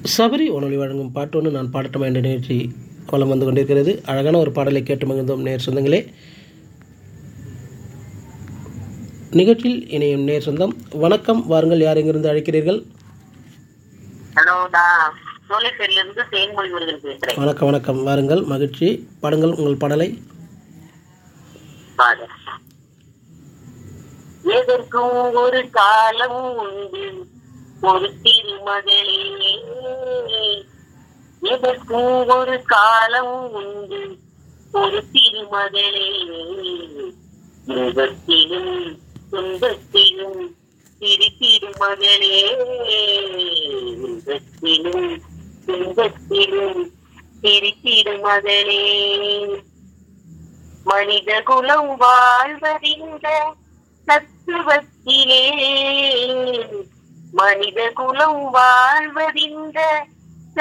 சபரி உணவொலி வழங்கும் பாட்டு ஒன்று நான் பாடட்டுமா என்ற நிகழ்ச்சி வலம் வந்து கொண்டிருக்கிறது அழகான ஒரு பாடலை கேட்டு மகிழ்ந்தோம் நேர் சொந்தங்களே நிகழ்ச்சியில் இணையும் நேர் சொந்தம் வணக்கம் வாருங்கள் யார் எங்கிருந்து அழைக்கிறீர்கள் ஹலோ நான் சோலைப்பேரில இருந்து தேன்மொழி முருகன் பேசுறேன் வணக்கம் வணக்கம் வாருங்கள் மகிழ்ச்சி பாடுங்கள் உங்கள் பாடலை பாரு. எதற்கும் ஒரு காலம் உண்டு ஒரு திருமகளே எதற்கும் ஒரு காலம் உண்டு ஒரு திருமகளே இன்பத்திலும் துன்பத்திலும் திருமகளே இன்பத்திலும் துன்பத்திலும் திருமகளே மனித குலம் வாழ்வதிந்த தத்துவத்திலே மனித குலம் வாழ்வதிந்த